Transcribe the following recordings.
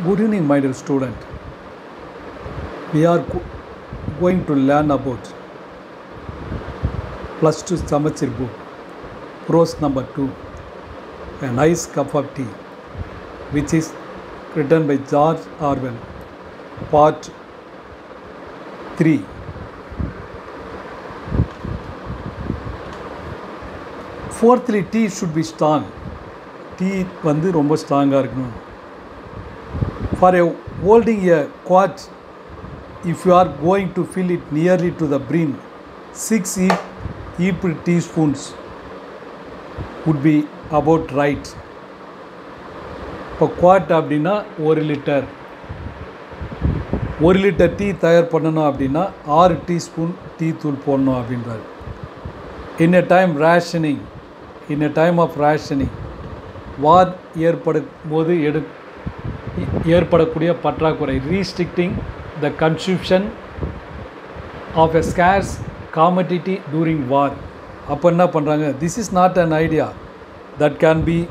Good evening, my dear student. We are go- going to learn about plus two Samachir book, prose number two, A Nice Cup of Tea, which is written by George Orwell, part three. Fourthly, tea should be strong. Tea வந்து ரொம்ப ஸ்ட்ராங்காக இருக்கணும் for a holding a quart if you are going to fill it nearly to the brim six ஈ ஈப்பிள் teaspoons would be about right இப்போ quart அப்படின்னா ஒரு litre ஒரு லிட்டர் டீ தயார் பண்ணணும் அப்படின்னா ஆறு டீஸ்பூன் டீ தூள் போடணும் அப்படின்றாரு in a time rationing in a time of rationing war ஏற்படும் போது எடு ஏற்படக்கூடிய பற்றாக்குறை restricting the consumption of a scarce commodity during war அப்போ என்ன பண்ணுறாங்க this is not an idea that can be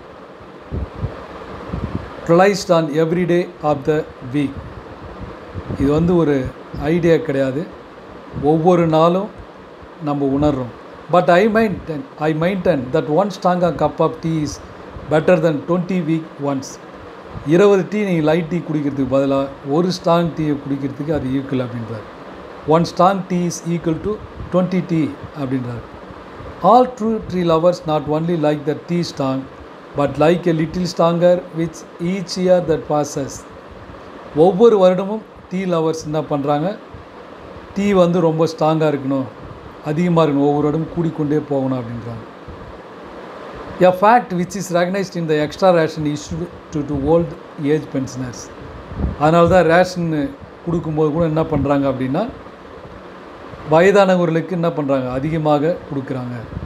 realised on every day of the week இது வந்து ஒரு ஐடியா கிடையாது ஒவ்வொரு நாளும் நம்ம உணர்றோம் but I maintain I maintain that one ஸ்ட்ராங்காக cup of tea is better than twenty week ones இருபது டீ நீங்கள் லைட் டீ குடிக்கிறதுக்கு பதிலாக ஒரு ஸ்ட்ராங் டீயை குடிக்கிறதுக்கு அது ஈக்குவல் அப்படின்றார் one strong tea is equal to twenty tea அப்படின்றார் all true tea lovers not only like the tea strong but like a little stronger which each year that passes ஒவ்வொரு வருடமும் டீ லவர்ஸ் என்ன பண்ணுறாங்க tea வந்து ரொம்ப ஸ்ட்ராங்காக இருக்கணும் அதிகமாக இருக்கணும் ஒவ்வொரு வருடமும் கூடிக்கொண்டே போகணும் அப்படின்றாங்க a fact which is recognised in the extra ration issue to to old age pensioners அதனால தான் ரேஷன் கொடுக்கும்போது கூட என்ன பண்ணுறாங்க அப்படின்னா வயதானவர்களுக்கு என்ன பண்ணுறாங்க அதிகமாக கொடுக்குறாங்க